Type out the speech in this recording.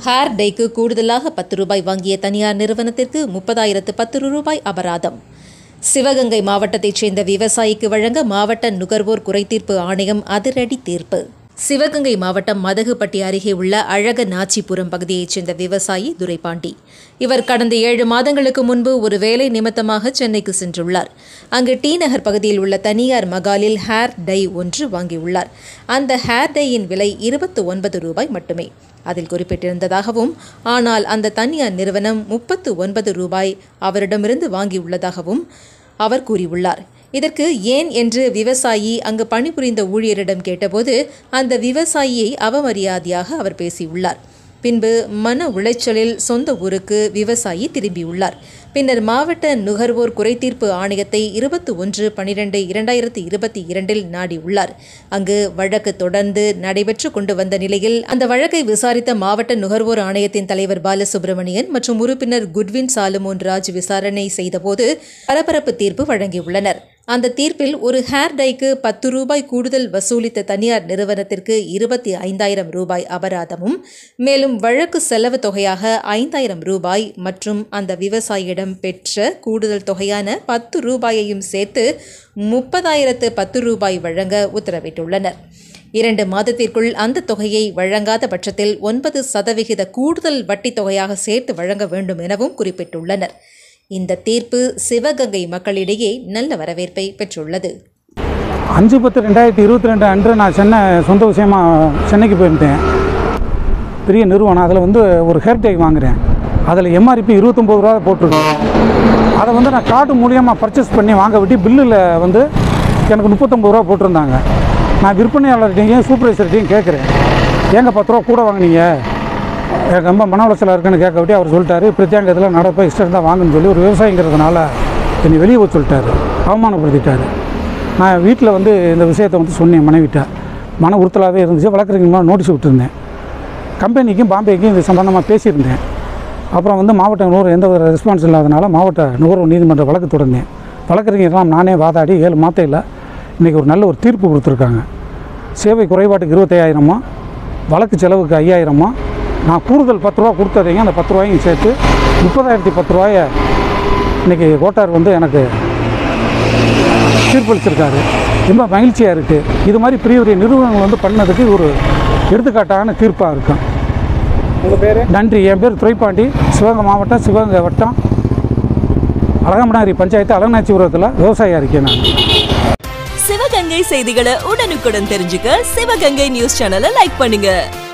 hair டைக்கு கூடுதலாக பத்து ரூபாய் வாங்கிய தனியார் நிறுவனத்திற்கு முப்பதாயிரத்து பத்து ரூபாய் அபராதம் சிவகங்கை மாவட்டத்தைச் சேர்ந்த விவசாயிக்கு வழங்க மாவட்ட நுகர்வோர் குறைதீர்ப்பு ஆணையம் அதிரடி தீர்ப்பு சிவகங்கை மாவட்டம் மதகுப்பட்டி அருகே உள்ள அழக நாச்சிபுரம் பகுதியைச் சேர்ந்த விவசாயி துரைபாண்டி இவர் கடந்த ஏழு மாதங்களுக்கு முன்பு ஒரு வேலை நிமித்தமாக சென்னைக்கு சென்றுள்ளார் அங்கு டி நகர் பகுதியில் உள்ள தனியார் மகாலில் ஹேர் டை ஒன்று வாங்கியுள்ளார் அந்த ஹேர் டையின் விலை இருபத்து ஒன்பது ரூபாய் மட்டுமே அதில் குறிப்பிட்டிருந்ததாகவும் ஆனால் அந்த தனியார் நிறுவனம் முப்பத்து ஒன்பது ரூபாய் அவரிடமிருந்து வாங்கியுள்ளதாகவும் அவர் கூறியுள்ளார் இதற்கு ஏன் என்று விவசாயி அங்கு பணிபுரிந்த ஊழியரிடம் கேட்டபோது அந்த விவசாயியை அவமரியாதையாக அவர் பேசியுள்ளார் பின்பு மன உளைச்சலில் சொந்த ஊருக்கு விவசாயி திரும்பியுள்ளார் பின்னர் மாவட்ட நுகர்வோர் குறைதீர்ப்பு ஆணையத்தை இருபத்தி ஒன்று பனிரெண்டு இரண்டாயிரத்தி இருபத்தி இரண்டில் நாடியுள்ளார் அங்கு வழக்கு தொடர்ந்து நடைபெற்று கொண்டு வந்த நிலையில் அந்த வழக்கை விசாரித்த மாவட்ட நுகர்வோர் ஆணையத்தின் தலைவர் பாலசுப்ரமணியன் மற்றும் உறுப்பினர் குட்வின் சாலுமோன் ராஜ் விசாரணை செய்தபோது பரபரப்பு தீர்ப்பு வழங்கியுள்ளனர் அந்த தீர்ப்பில் ஒரு ஹேர் டைக்கு பத்து ரூபாய் கூடுதல் வசூலித்த தனியார் நிறுவனத்திற்கு இருபத்தி ஐந்தாயிரம் ரூபாய் அபராதமும் மேலும் வழக்கு செலவு தொகையாக ஐந்தாயிரம் ரூபாய் மற்றும் அந்த விவசாயியிடம் பெற்ற கூடுதல் தொகையான பத்து ரூபாயையும் சேர்த்து முப்பதாயிரத்து பத்து ரூபாய் வழங்க உத்தரவிட்டுள்ளனர் இரண்டு மாதத்திற்குள் அந்த தொகையை வழங்காத பட்சத்தில் ஒன்பது சதவிகித கூடுதல் வட்டி தொகையாக சேர்த்து வழங்க வேண்டும் எனவும் குறிப்பிட்டுள்ளனர் இந்த தீர்ப்பு சிவகங்கை மக்களிடையே நல்ல வரவேற்பை பெற்றுள்ளது அஞ்சு பத்து ரெண்டாயிரத்தி இருபத்தி ரெண்டு அன்று நான் சென்னை சொந்த விஷயமா சென்னைக்கு போயிருந்தேன் பெரிய நிறுவனம் அதில் வந்து ஒரு ஹேர் டை வாங்குறேன் அதில் எம்ஆர்பி இருபத்தொம்போது ரூபா போட்டிருக்கேன் அதை வந்து நான் கார்டு மூலியமாக பர்ச்சேஸ் பண்ணி வாங்க விட்டு பில்லில் வந்து எனக்கு முப்பத்தொம்பது ரூபா போட்டிருந்தாங்க நான் விற்பனையாளர்கிட்டையும் சூப்பர்வைசர்கிட்டையும் கேட்குறேன் ஏங்க பத்து ரூபா கூட வாங்குனீங்க எனக்கு ரொம்ப மன உளைச்சலாக இருக்குன்னு கேட்க விட்டு அவர் சொல்லிட்டாரு பிரத்யேகத்தில் நடப்ப இஷ்டம் தான் வாங்குன்னு சொல்லி ஒரு விவசாயிங்கிறதுனால என்னை வெளியே போய் சொல்லிட்டாரு அவமானப்படுத்திட்டாரு நான் வீட்டில் வந்து இந்த விஷயத்தை வந்து சொன்னேன் மனைவிட்ட மன உறுத்தலாகவே இருந்துச்சு வழக்கறிஞர் நோட்டீஸ் விட்டுருந்தேன் கம்பெனிக்கும் பாம்பேக்கும் இது சம்பந்தமாக பேசியிருந்தேன் அப்புறம் வந்து மாவட்ட நுகர்வோர் எந்த ஒரு ரெஸ்பான்ஸ் இல்லாதனால மாவட்ட நுகர்வோர் நீதிமன்ற வழக்கு தொடர்ந்தேன் வழக்கறிஞர்லாம் நானே வாதாடி ஏழு மாத்தையில் இன்றைக்கி ஒரு நல்ல ஒரு தீர்ப்பு கொடுத்துருக்காங்க சேவை குறைபாட்டுக்கு இருபத்தையாயிரமா வழக்கு செலவுக்கு ஐயாயிரமா நான் கூடுதல் பத்து ரூபா கொடுத்ததையும் அந்த பத்து ரூபாயும் சேர்த்து முப்பதாயிரத்தி பத்து ரூபாயை இன்றைக்கி கோட்டார் வந்து எனக்கு தீர்ப்பளிச்சிருக்காரு ரொம்ப மகிழ்ச்சியாக இருக்குது இது மாதிரி பெரிய பெரிய நிறுவனங்கள் வந்து பண்ணதுக்கு ஒரு எடுத்துக்காட்டான தீர்ப்பாக இருக்கும் உங்கள் பேர் நன்றி என் பேர் துரைப்பாண்டி சிவகங்கை மாவட்டம் சிவகங்கை வட்டம் அழகமனாரி பஞ்சாயத்து அழகநாச்சிபுரத்தில் விவசாயியாக இருக்கேன் நான் சிவகங்கை செய்திகளை உடனுக்குடன் தெரிஞ்சுக்க சிவகங்கை நியூஸ் சேனலை லைக் பண்ணுங்க